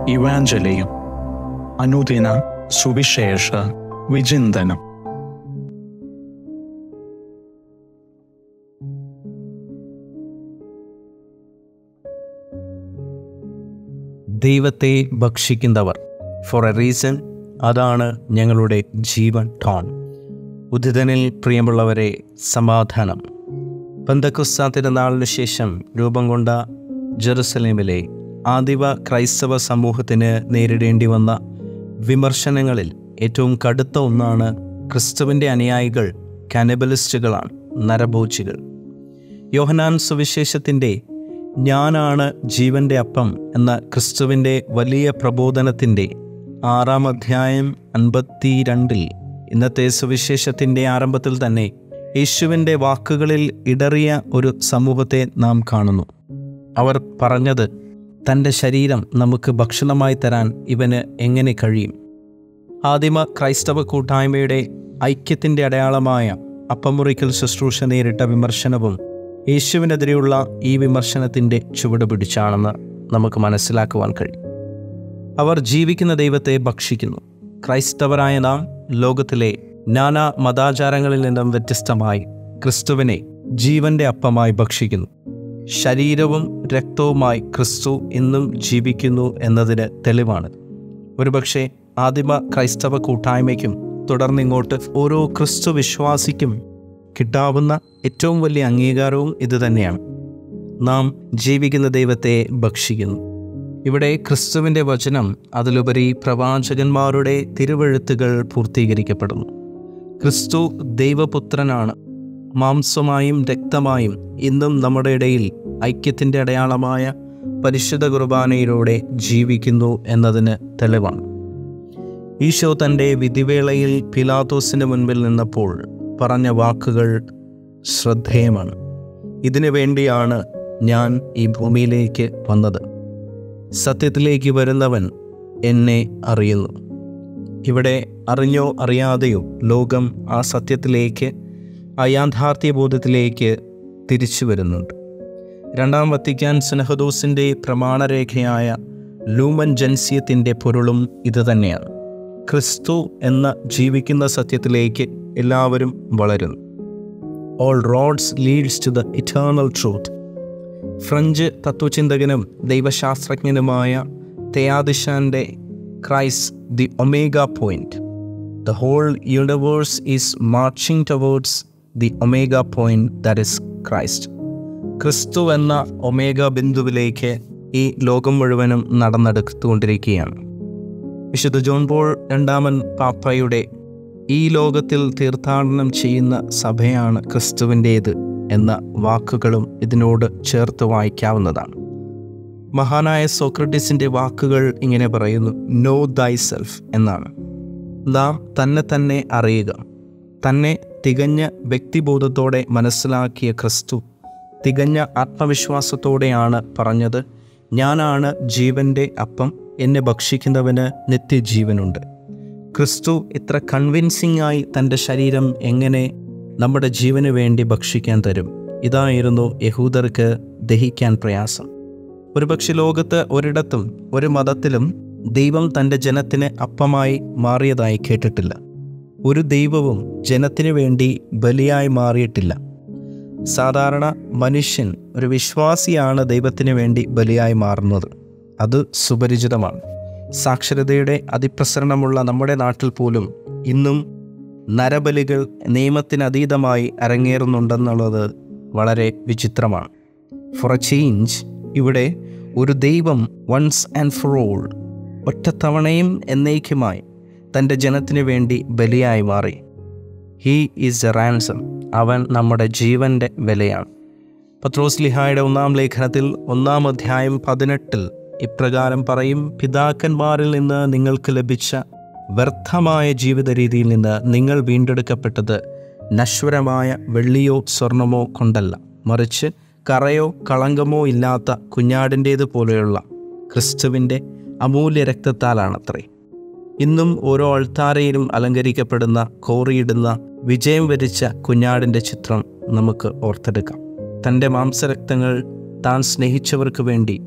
ഇവാഞ്ചലിയും അനുദിന സുവിശേഷ വിചിന്തനം ദൈവത്തെ ഭക്ഷിക്കുന്നവർ ഫോർ എ റീസൺ അതാണ് ഞങ്ങളുടെ ജീവൻ ടോൺ ഉദിതനിൽ പ്രിയമുള്ളവരെ സമാധാനം പന്തക്കുസ്ത തിരുനാളിന് ശേഷം രൂപം കൊണ്ട ജെറുസലേമിലെ ആദിവ ക്രൈസ്തവ സമൂഹത്തിന് നേരിടേണ്ടി വന്ന വിമർശനങ്ങളിൽ ഏറ്റവും കടുത്ത ഒന്നാണ് ക്രിസ്തുവിൻ്റെ അനുയായികൾ കാനബലിസ്റ്റുകളാണ് നരഭോജികൾ യോഹനാൻ സുവിശേഷത്തിൻ്റെ ഞാനാണ് ജീവൻ്റെ അപ്പം എന്ന ക്രിസ്തുവിൻ്റെ വലിയ പ്രബോധനത്തിൻ്റെ ആറാം അധ്യായം അൻപത്തി രണ്ടിൽ ഇന്നത്തെ സുവിശേഷത്തിൻ്റെ ആരംഭത്തിൽ തന്നെ യേശുവിൻ്റെ വാക്കുകളിൽ ഇടറിയ ഒരു സമൂഹത്തെ നാം കാണുന്നു അവർ പറഞ്ഞത് തൻ്റെ ശരീരം നമുക്ക് ഭക്ഷണമായി തരാൻ ഇവന് എങ്ങനെ കഴിയും ആദിമ ക്രൈസ്തവ കൂട്ടായ്മയുടെ ഐക്യത്തിൻ്റെ അടയാളമായ അപ്പമുറിക്കൽ ശുശ്രൂഷ നേരിട്ട വിമർശനവും യേശുവിനെതിരെയുള്ള ഈ വിമർശനത്തിൻ്റെ ചുവട് പിടിച്ചാണെന്ന് നമുക്ക് മനസ്സിലാക്കുവാൻ കഴിയും അവർ ജീവിക്കുന്ന ദൈവത്തെ ഭക്ഷിക്കുന്നു ക്രൈസ്തവരായ നാം ലോകത്തിലെ നാനാ മതാചാരങ്ങളിൽ നിന്നും വ്യത്യസ്തമായി ക്രിസ്തുവിനെ ജീവന്റെ അപ്പമായി ഭക്ഷിക്കുന്നു ശരീരവും രക്തവുമായി ക്രിസ്തു ഇന്നും ജീവിക്കുന്നു എന്നതിന് തെളിവാണ് ഒരുപക്ഷെ ആദിമ ക്രൈസ്തവ കൂട്ടായ്മയ്ക്കും തുടർന്നിങ്ങോട്ട് ഓരോ ക്രിസ്തു വിശ്വാസിക്കും കിട്ടാവുന്ന ഏറ്റവും വലിയ അംഗീകാരവും ഇതുതന്നെയാണ് നാം ജീവിക്കുന്ന ദൈവത്തെ ഭക്ഷിക്കുന്നു ഇവിടെ ക്രിസ്തുവിൻ്റെ വചനം അതിലുപരി പ്രവാചകന്മാരുടെ തിരുവഴുത്തുകൾ പൂർത്തീകരിക്കപ്പെടുന്നു ക്രിസ്തു ദൈവപുത്രനാണ് മാംസമായും രക്തമായും ഇന്നും നമ്മുടെ ഇടയിൽ ഐക്യത്തിൻ്റെ അടയാളമായ പരിശുദ്ധ കുർബാനയിലൂടെ ജീവിക്കുന്നു എന്നതിന് തെളിവാണ് ഈശോ തൻ്റെ വിധിവേളയിൽ പിലാത്തോസിന് മുൻപിൽ നിന്നപ്പോൾ പറഞ്ഞ വാക്കുകൾ ശ്രദ്ധേയമാണ് ഇതിനു വേണ്ടിയാണ് ഞാൻ ഈ ഭൂമിയിലേക്ക് വന്നത് സത്യത്തിലേക്ക് വരുന്നവൻ എന്നെ അറിയുന്നു ഇവിടെ അറിഞ്ഞോ അറിയാതെയോ ലോകം ആ സത്യത്തിലേക്ക് ആ യാഥാർത്ഥ്യ ബോധത്തിലേക്ക് തിരിച്ചു വരുന്നുണ്ട് രണ്ടാം വത്തിക്കാൻ സ്നഹദോസിൻ്റെ പ്രമാണരേഖയായ ലൂമൻ ജൻസ്യത്തിൻ്റെ പൊരുളും ഇതുതന്നെയാണ് ക്രിസ്തു എന്ന ജീവിക്കുന്ന സത്യത്തിലേക്ക് എല്ലാവരും വളരുന്നു all roads leads to the eternal truth ഫ്രഞ്ച് തത്വചിന്തകനും ദൈവശാസ്ത്രജ്ഞനുമായ തെയാദിഷാൻ്റെ Christ the omega point the whole universe is marching towards the omega point that is Christ ക്രിസ്തു എന്ന ഒമേഗ ബിന്ദുവിലേക്ക് ഈ ലോകം മുഴുവനും നടന്നെടുത്തുകൊണ്ടിരിക്കുകയാണ് വിശുദ്ധ ജോൺ പോൾ രണ്ടാമൻ പാപ്പയുടെ ഈ ലോകത്തിൽ തീർത്ഥാടനം ചെയ്യുന്ന സഭയാണ് ക്രിസ്തുവിൻ്റേത് എന്ന വാക്കുകളും ഇതിനോട് ചേർത്ത് വായിക്കാവുന്നതാണ് മഹാനായ സോക്രട്ടീസിൻ്റെ വാക്കുകൾ ഇങ്ങനെ പറയുന്നു നോ ദൈ സെൽഫ് എന്നാണ് നാം തന്നെ തന്നെ അറിയുക തന്നെ തികഞ്ഞ വ്യക്തിബോധത്തോടെ മനസ്സിലാക്കിയ ക്രിസ്തു തികഞ്ഞ ആത്മവിശ്വാസത്തോടെയാണ് പറഞ്ഞത് ഞാനാണ് ജീവൻ്റെ അപ്പം എന്നെ ഭക്ഷിക്കുന്നവന് നിത്യജീവനുണ്ട് ക്രിസ്തു ഇത്ര കൺവിൻസിംഗ് ആയി തൻ്റെ ശരീരം എങ്ങനെ നമ്മുടെ ജീവന് വേണ്ടി ഭക്ഷിക്കാൻ തരും ഇതായിരുന്നു യഹൂദർക്ക് ദഹിക്കാൻ പ്രയാസം ഒരുപക്ഷെ ലോകത്ത് ഒരിടത്തും ഒരു മതത്തിലും ദൈവം തൻ്റെ ജനത്തിന് അപ്പമായി മാറിയതായി കേട്ടിട്ടില്ല ഒരു ദൈവവും ജനത്തിനു വേണ്ടി ബലിയായി മാറിയിട്ടില്ല സാധാരണ മനുഷ്യൻ ഒരു വിശ്വാസിയാണ് ദൈവത്തിന് വേണ്ടി ബലിയായി മാറുന്നത് അത് സുപരിചിതമാണ് സാക്ഷരതയുടെ അതിപ്രസരണമുള്ള നമ്മുടെ നാട്ടിൽ പോലും ഇന്നും നരബലികൾ നിയമത്തിനതീതമായി അരങ്ങേറുന്നുണ്ടെന്നുള്ളത് വളരെ വിചിത്രമാണ് ഫോർ എ ചേഞ്ച് ഇവിടെ ഒരു ദൈവം വൺസ് ആൻഡ് ഫോർ ഓൾ ഒറ്റത്തവണയും എന്നേക്കുമായി തൻ്റെ ജനത്തിനു വേണ്ടി ബലിയായി മാറി ഹീ ഈസ് എ റാൻസം അവൻ നമ്മുടെ ജീവൻ്റെ വിലയാണ് പത്രോസ് ലിഹായുടെ ഒന്നാം ലേഖനത്തിൽ ഒന്നാം അധ്യായം പതിനെട്ടിൽ ഇപ്രകാരം പറയും പിതാക്കന്മാരിൽ നിന്ന് നിങ്ങൾക്ക് ലഭിച്ച വ്യർത്ഥമായ ജീവിത രീതിയിൽ നിന്ന് നിങ്ങൾ വീണ്ടെടുക്കപ്പെട്ടത് നശ്വരമായ വെള്ളിയോ സ്വർണമോ കൊണ്ടല്ല മറിച്ച് കറയോ കളങ്കമോ ഇല്ലാത്ത കുഞ്ഞാടിൻ്റേത് പോലെയുള്ള ക്രിസ്തുവിൻ്റെ അമൂല്യ രക്തത്താലാണത്രേ ഇന്നും ഓരോ അൾത്താരയിലും അലങ്കരിക്കപ്പെടുന്ന കോറിയിടുന്ന വിജയം വരിച്ച കുഞ്ഞാടിൻ്റെ ചിത്രം നമുക്ക് ഓർത്തെടുക്കാം തൻ്റെ മാംസരക്തങ്ങൾ താൻ സ്നേഹിച്ചവർക്ക് വേണ്ടി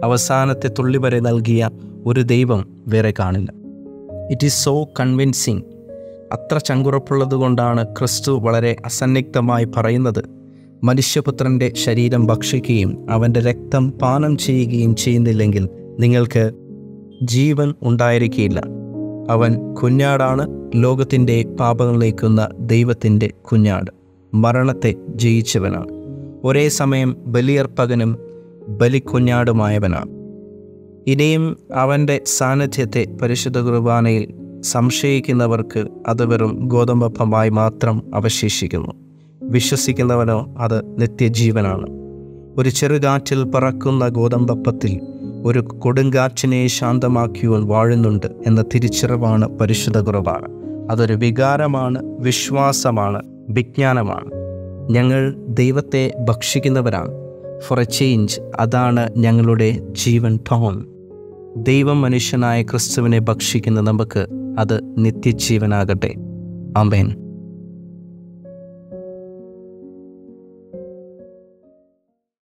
അവസാനത്തെ തുള്ളി വരെ നൽകിയ ഒരു ദൈവം വേറെ കാണില്ല ഇറ്റ് ഈസ് സോ കൺവിൻസിങ് അത്ര ചങ്കുറപ്പുള്ളത് കൊണ്ടാണ് ക്രിസ്തു വളരെ അസന്നിഗ്ധമായി പറയുന്നത് മനുഷ്യപുത്രൻ്റെ ശരീരം ഭക്ഷിക്കുകയും അവൻ്റെ രക്തം പാനം ചെയ്യുകയും ചെയ്യുന്നില്ലെങ്കിൽ നിങ്ങൾക്ക് ജീവൻ ഉണ്ടായിരിക്കില്ല അവൻ കുഞ്ഞാടാണ് ലോകത്തിൻ്റെ പാപങ്ങൾ നീക്കുന്ന ദൈവത്തിൻ്റെ കുഞ്ഞാട് മരണത്തെ ജയിച്ചവനാണ് ഒരേ സമയം ബലിയർപ്പകനും ബലിക്കുഞ്ഞാടുമായവനാണ് ഇനിയും അവൻ്റെ സാന്നിധ്യത്തെ പരിശുദ്ധ കുർബാനയിൽ സംശയിക്കുന്നവർക്ക് അത് വെറും ഗോതമ്പപ്പമായി മാത്രം അവശേഷിക്കുന്നു വിശ്വസിക്കുന്നവനോ അത് നിത്യജീവനാണ് ഒരു ചെറുകാറ്റിൽ പറക്കുന്ന ഗോതമ്പപ്പത്തിൽ ഒരു കൊടുങ്കാറ്റിനെ ശാന്തമാക്കിയവൻ വാഴുന്നുണ്ട് എന്ന തിരിച്ചറിവാണ് പരിശുദ്ധ കുർബാന അതൊരു വികാരമാണ് വിശ്വാസമാണ് വിജ്ഞാനമാണ് ഞങ്ങൾ ദൈവത്തെ ഭക്ഷിക്കുന്നവരാണ് ഫോർ എ ചേഞ്ച് അതാണ് ഞങ്ങളുടെ ജീവൻ ടോൺ ദൈവം മനുഷ്യനായ ക്രിസ്തുവിനെ ഭക്ഷിക്കുന്ന നമുക്ക് അത് നിത്യജീവനാകട്ടെ അമേൻ